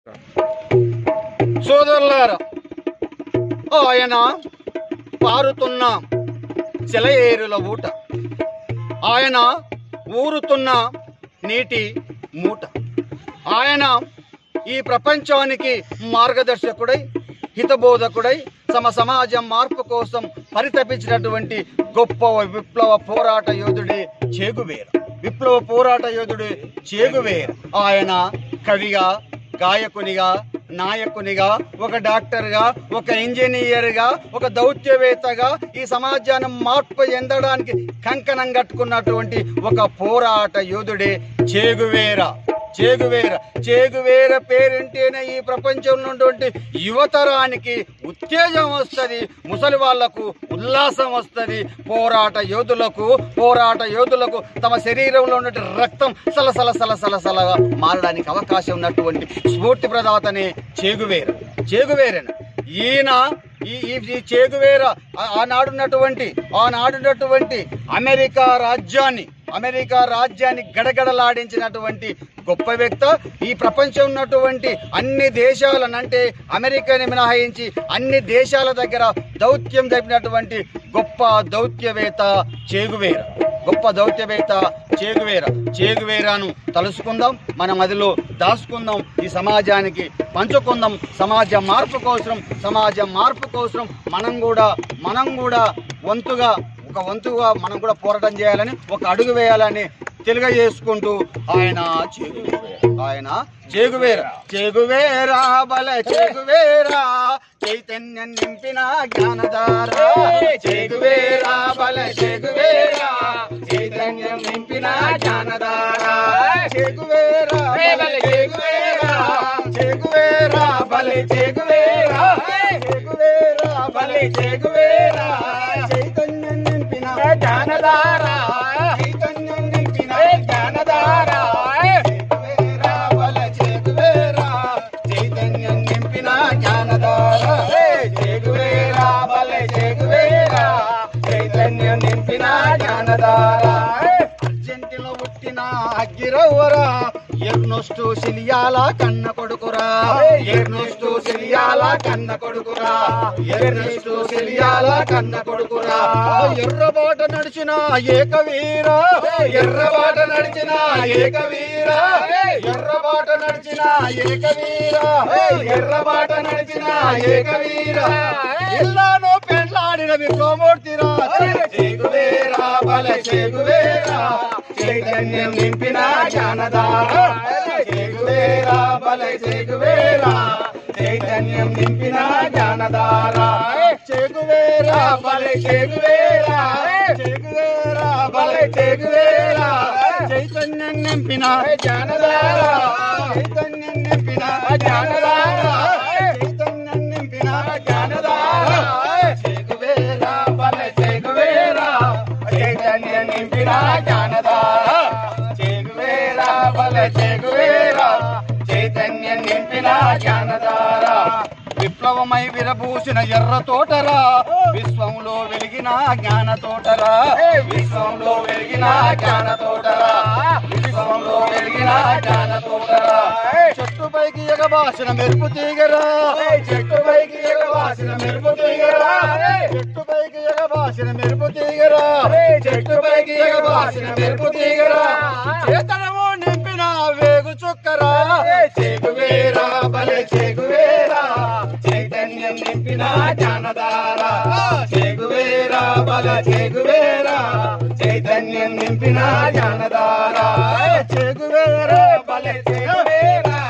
సోదరులారా ఆయన పారుతున్న సెలయేరుల ఊట ఆయన ఊరుతున్న నీటి మూట ఆయన ఈ ప్రపంచానికి మార్గదర్శకుడై హితబోధకుడై తమ సమాజం మార్పు కోసం పరితపించినటువంటి గొప్ప విప్లవ పోరాట యోధుడే చేగువేర విప్లవ పోరాట యోధుడే చేగువేర ఆయన కవిగా గాయకునిగా నాయకునిగా ఒక డాక్టర్గా ఒక ఇంజనీర్గా ఒక దౌత్యవేత్తగా ఈ సమాజాన్ని మార్పు చెందడానికి కంకణం కట్టుకున్నటువంటి ఒక పోరాట యోధుడే చేగువేర చేగువేర చేగువేర పేరుంటేనే ఈ ప్రపంచంలో ఉన్నటువంటి యువతరానికి ఉత్తేజం వస్తుంది ముసలి వాళ్లకు ఉల్లాసం వస్తుంది పోరాట యోధులకు పోరాట యోధులకు తమ శరీరంలో ఉన్నటువంటి రక్తం సలసల సలసల సలగా మారడానికి అవకాశం ఉన్నటువంటి స్ఫూర్తి ప్రదాతనే చేగువేర చేగువేరను ఈయన ఈ ఈ- ఈ చేగువేర ఆ- ఆనాడున్నటువంటి ఆనాడున్నటువంటి అమెరికా రాజ్యాన్ని అమెరికా రాజ్యాన్ని గడగడలాడించినటువంటి గొప్ప వ్యక్తి ఈ ప్రపంచం ఉన్నటువంటి అన్ని దేశాలను అంటే అమెరికాని మినహాయించి అన్ని దేశాల దగ్గర దౌత్యం జరిపినటువంటి గొప్ప దౌత్యవేత్త చేగువేర గొప్ప దౌత్యవేత్త చేగువేర చేగువేరాను తలుసుకుందాం మన మదిలో దాచుకుందాం ఈ సమాజానికి పంచుకుందాం సమాజ మార్పు కోసం సమాజ మార్పు కోసం మనం కూడా మనం కూడా వంతుగా ఒక వంతుగా మనం కూడా పోరాటం చేయాలని ఒక అడుగు వేయాలని తెలియజేసుకుంటూ ఆయన చేగువేర ఆయన చేగువేర చేగువేరా బల చేగువేరా చైతన్యం నింపిన జ్ఞానధార చేగువేరా బల చేగువేరా చైతన్యం నింపిన జ్ఞానధార చేగువేరా బల చేగువేరా చేగువేరా బల చేగువేరా చేగువేరా బల చేగువేరా చైతన్యం నింపిన జ్ఞానధార చైతన్యం నింపిన జ్ఞానధార చేగువేరా బల చేగువేరా చైతన్యం నింపిన జ్ఞానధార చేగువేరా బల చేగువేరా చైతన్యం నింపిన జ్ఞానధార అర్జెంటీలో పుట్టిన అగ్గిరవ్వరా ఎర్నొస్టు సిలియాల కన్న కొడుకురా ఎర్నొస్టు సిలియాల కన్న కొడుకురా ఎర్నొస్టు సిలియాల కన్న కొడుకురా ఎర్రబాట నడిచిన ఏకవీర ఎర్రబాట నడిచిన ఏకవీర ఎర్రబాట నడిచిన ఏకవీర ఎర్రబాట నడిచిన ఏకవీర ఎల్లానో పెండ్లాడిన విప్లవమూర్తిరా చేగువేరా బల చేగువేరా చైతన్యం నింపిన జ్ఞానధార చేగువేరా బల చేగువేరా చైతన్యం నింపిన జ్ఞానధార చేగువేరా బల చేగువేరా చేగువేరా బల చేగువేరా చైతన్యం నింపిన జ్ఞానధార చైతన్యం నింపిన జ్ఞానధార చైతన్యం నింపిన జ్ఞానధార చేగువేరా బల చేగువేరా చైతన్యం నింపిన జ్ఞానధార చేగువేరా బల చేగువేరా చైతన్యం నింపిన జ్ఞానధార విప్లవమై విరబూసిన ఎర్ర తోటరా విశ్వంలో వెలిగిన జ్ఞాన తోటరా విశ్వంలో వెలిగిన జ్ఞాన తోటరా విశ్వంలో వెలిగిన జ్ఞాన తోటరా చెట్టు పైకి ఎగబాసిన మెరుపు తీగరా చెట్టు పైకి ఎగబాసిన మెరుపు తీగరా చెట్టు పైకి ఎగబాసిన మెరుపు తీగరా చెట్టు పైకి ఎగబాసిన మెరుపు తీగరా చేతనము నింపిన వేగు చుక్కరా చేగువేరా బలే చేగువేరా చైతన్యం నింపిన జ్ఞానధార చేగువేరా బల చేగువేరా చైతన్యం నింపిన జ్ఞానధార చేగువేరా బల చేగువేరా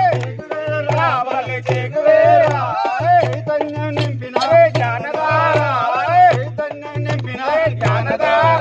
చేగువేరా బల చేగువేరా చైతన్యం నింపిన జ్ఞానధార చైతన్యం నింపిన జ్ఞానధార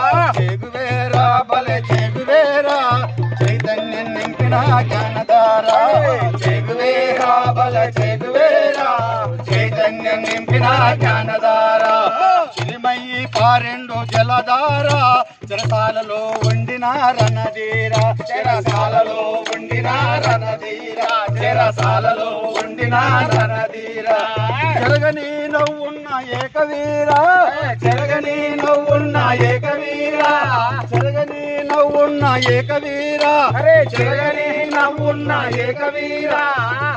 చేగువేరా బల చేగువేరా చైతన్యం నింపిన జ్ఞానధార చేగువేరా బల చేగువేరా చైతన్యం నింపిన జ్ఞానధార చిలిమయ్యి పారెండు జలధార చెరసాలలో ఉండిన రణధీర చెరసాలలో ఉండిన రణధీర చెరసాలలో ఉండిన రణధీర జరగని నవ్వున్న ఏకవీర జరగని నవ్వున్న ఏకవీర జరగని నవ్వున్న ఏకవీర అరే జరగని నవ్వున్న ఏకవీర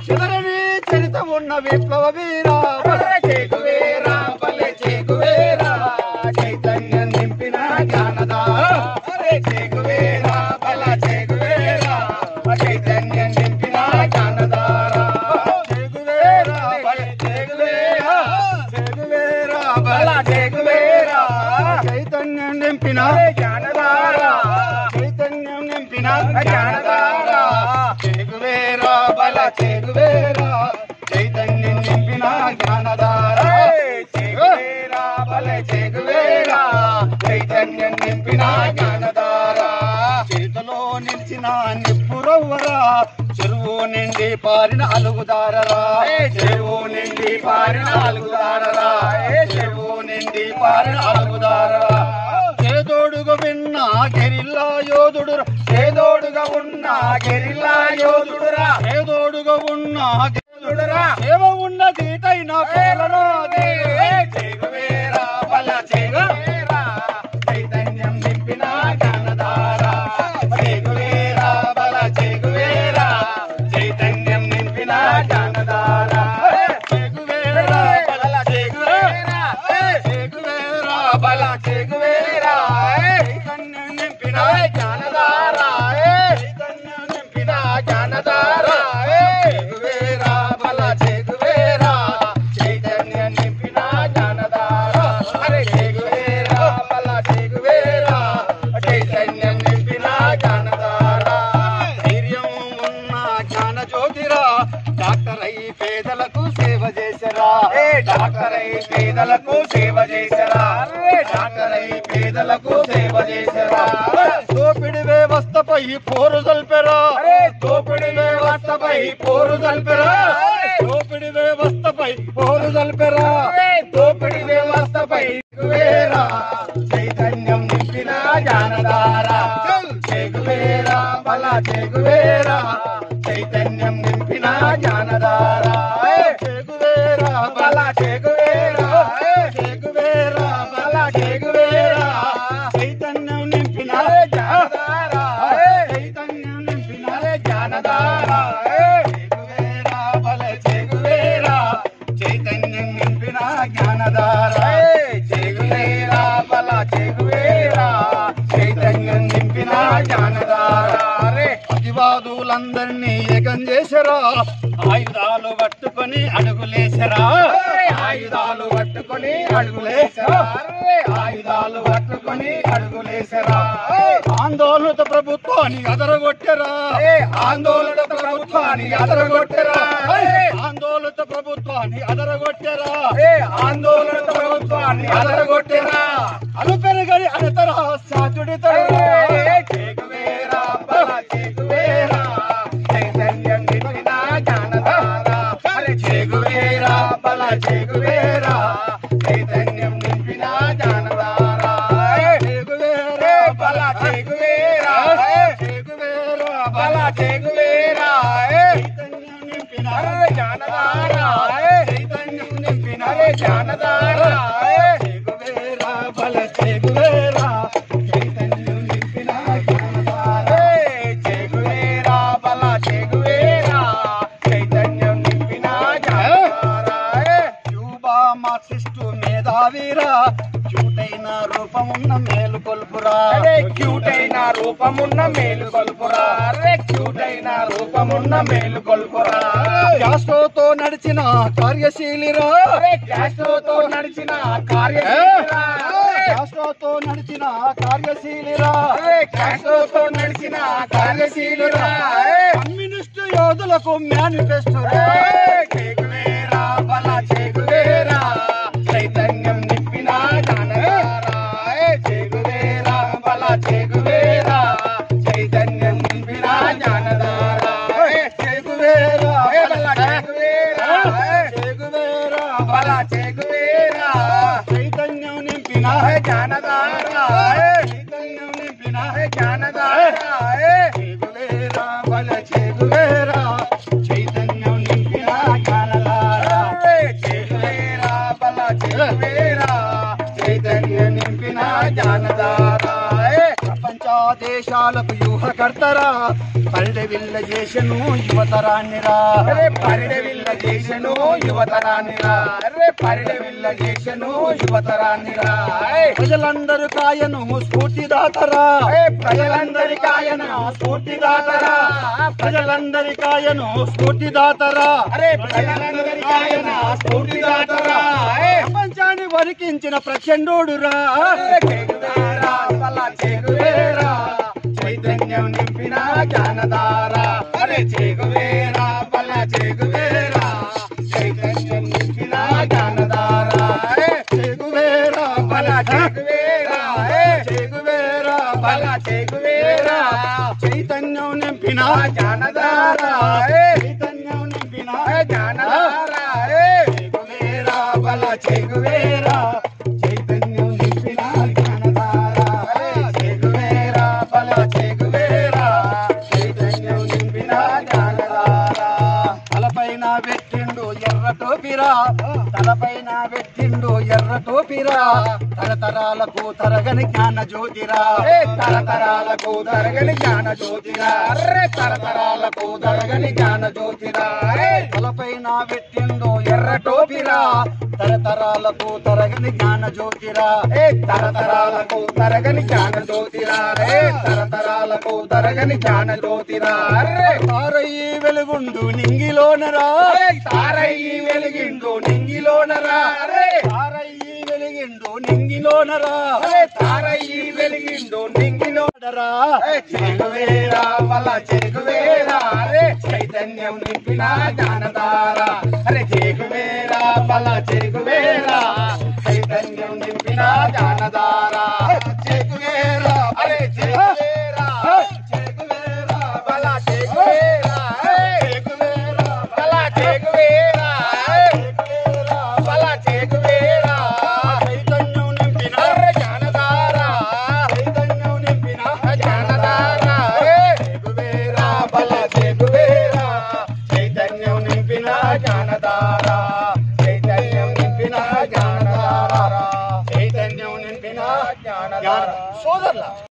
విప్లవ వీరా బల చేగువేరా బల చేగువేరా చైతన్యం నింపిన జ్ఞానదార అరే చేగువేరా బల చేగువేరా చైతన్యం నింపిన జ్ఞానదార చేగువేరా బల చేగువేరా చేగువేరా బల చేగువేరా చైతన్యం నింపిన జ్ఞానదార చైతన్యం నింపిన జ్ఞానదార చేగువేరా బల చేగువేరా చైతన్యం నింపిన జ్ఞానదార చేగువేరా బల చేగువేరా చైతన్యం నింపిన జ్ఞానదార చేతిలో నిలిచిన నిప్పురవ్వరా చెరువు నిండి పారిన అలుగుదారరా ఏ చెరువు నిండి పారిన అలుగుదారరా ఏ చెరువు నిండి పారిన అలుగుదారరా చేదోడుగా విన్న గెరిల్లా యోధుడు చేదోడుగా ఉన్న గెరిల్లా యోధుడురా చేదోడుగా ఉన్న యోధుడురా సేవ ఉన్న దీటైన పేలనాది చేగువేరా బల చేగువేరా చైతన్యం నింపిన జ్ఞానదార చేగువేరా బల చేగువేరా చైతన్యం నింపిన జ్ఞానదార చేగువేరా బల చేగువేరా చేగువేరా బల చేగువేరా చైతన్యం నింపిన జ్ఞానదార చైతన్యం నింపిన జ్ఞానదార చేగువేరా బల చేగువేరా చైతన్యం నింపిన జ్ఞానదార అరే చేగువేరా బల చేగువేరా చైతన్యం నింపిన జ్ఞానదార ధైర్యం ఉన్న జ్ఞాన జ్యోతిరా డాక్టర్ అయి పేదలకు సేవ చేసరా ఏ డాక్టర్ అయి పేదలకు సేవ చేసరా అరే డాక్టర్ అయి పేదలకు సేవ చేసరా దోపిడి వ్యవస్థపై పోరు జల్పెరా అరే దోపిడీ వ్యవస్థపై పోరు జల్పెరా దోపిడి వ్యవస్థపై పోరు జల్పెరా అరే దోపిడీ వ్యవస్థపై చెగువేరా చైతన్యం నింపిన జ్ఞానదార చెగువేరా బల చెగువేరా చైతన్యం నింపిన జ్ఞానదార చెగువేరా బల చెగువేరా చెగువేరా బల చెగువేరా చైతన్యం నింపిన జ్ఞానదార చైతన్యం నింపిన జ్ఞానదార చెగువేరా బల చెగువేరా చైతన్యం నింపిన జ్ఞానదార చెగువేరా బల చెగువేరా చైతన్యం నింపిన జ్ఞానదార ప్రతివాదులందరినీ ఏకం చేసరా ఆయుధాలు పట్టుకొని అడుగులేసరా ఆయుధాలు పట్టుకొని అడుగులేసరా ఆయుధాలు పట్టుకొని అడుగులేసరా ఆందోళనతో ప్రభుత్వాన్ని అదరగొట్టరా ఆందోళన ప్రభుత్వాన్ని అదరగొట్టరా ఆందోళనతో ప్రభుత్వాన్ని అదరగొట్టరా ఆందోళన ప్రభుత్వాన్ని అదరగొట్టరా అను పెరగని అనతర సాతుడి చేగువేరా బల చేగువేరా చైతన్యం నింపిన జ్ఞానధార అరే చేగువేరా బల చేగువేరా చైతన్యం నింపిన జ్ఞానధార చేగువేరా బల చేగువేరా చేగువేరా బల చేగువేరా చైతన్యం నింపిన జ్ఞానధార చైతన్యం నింపిన జ్ఞానధార చేగువేరా బల చేగువేరా చైతన్యం నింపిన జ్ఞానధార చేగువేరా బల చేగువేరా చైతన్యం నింపిన జ్ఞానధార క్యూబా మార్క్సిస్టు మేధావీరా క్యూటైన రూపమున్న మేలు కొల్పురా అరే క్యూట్ అయిన రూపమున్న మేలు కొల్పురా అరే క్యూట్ అయిన రూపమున్న మేలు కొల్పురా క్యాస్ట్రోతో నడిచిన కార్యశీలిరా అరే క్యాస్ట్రోతో నడిచిన కార్యశీలిరా క్యాస్ట్రోతో నడిచిన కార్యశీలిరా అరే క్యాస్ట్రోతో నడిచిన కార్యశీలురా కమ్యూనిస్టు యోధులకు మేనిఫెస్టోరా చేగువేరా బల చేగువేరా చైతన్యం నింపిన జ్ఞానధారా చేగువేరా బల చేగువేరా చైతన్యం నింపిన జ్ఞానధారా చేగువేరా బల చేగువేరా చేగువేరా బల చేగువేరా చైతన్యం నింపిన జ్ఞానధారా చైతన్యం నింపిన జ్ఞానధారా చేగువేరా బల చేగువేరా చైతన్యం నింపిన జ్ఞానధారా చేగువేరా బల చేగువేరా చైతన్యం నింపిన జ్ఞానధారా ప్రపంచ దేశాలకు యూహకర్తరా పల్లె విల్ల చేసను యువతరాన్నిరా అరే పరిడవిల్ల విల్ల చేసెను యువతరాన్ని రా అరే పరిడ విల్ల చేసెను యువతరాన్ని రా ఏయ్! ప్రజలందరూ కాయను స్ఫూర్తిదాతరా ఏయ్! ప్రజలందరికీ ఆయన స్ఫూర్తిదాతరా ప్రజలందరి కాయను స్ఫూర్తిదాతరా అరే ప్రజలందరికీ ఆయన స్ఫూర్తిదాతరా ఏయ్! ప్రపంచాన్ని వరికించిన ప్రచండోడురా అరే చేగువేరా, బల చేగువేరా, చైతన్యం నింపిన జ్ఞానధార అరే చేగువేరా బల చేగువేరా చైతన్యం నింపిన జ్ఞానధార ఏ, చెగువేరా బల చేగువేరా ఏ, చెగువేరా బల చేగువేరా చైతన్యం నింపిన జ్ఞానధార ఏ, చైతన్యం నింపిన జ్ఞానధార ఏ, చెగువేరా బల చెగువేరా చైతన్యం నింపిన జ్ఞానధార చేగువేరా బల చేగువేరా చైతన్యం నింపిన జ్ఞానధార తలపైన పెట్టిండు ఎర్ర టోపిరా తలపైన పెట్టిండు ఎర్ర టోపిరా తరతరాలకు తరగని జ్ఞాన జ్యోతిరా ఏ తరతరాలకు తరగని జ్ఞాన జ్యోతిరా అర్రే తరతరాలకు తరగని జ్ఞాన జ్యోతిరా ఏ తలపైన పెట్టిండు ఎర్ర టోపిరా తరతరాలకు తరగని జ్ఞాన జ్యోతిరా ఏ తరతరాలకు తరగని జ్ఞాన జ్యోతిరా ఏ తరతరాలకు తరగని జ్ఞాన జ్యోతిరా అర్రే తారయ్యి వెలుగుండు నింగిలోనరా అరే తారయ్యి వెలిగిండు నింగిలోనరా అరే తారయ్యి వెలిగిండు నింగిలోనరా అరే తారయ్యి వెలిగిండు నింగిలో రా చేగువేరా వల్ల చేగువేరా అరే చైతన్యం నింపిన జ్ఞానధార అరే చేగువేరా వల్ల చేగువేరా చైతన్యం నింపిన జ్ఞానధార చేగువేరా అరే చేగువేరా చేగువేరా వల్ల చేగువేరా చేగువేరా వల్ల చేగువేరా వల్ల చేగువేరా చైతన్యం నింపిన అరే జ్ఞానధార చైతన్యం నింపిన జ్ఞానధార చెగువేరా బల చెగువేరా చైతన్యం నింపిన జ్ఞానధార చైతన్యం నింపిన జ్ఞానధార చైతన్యం నింపిన జ్ఞానధార సోదరుల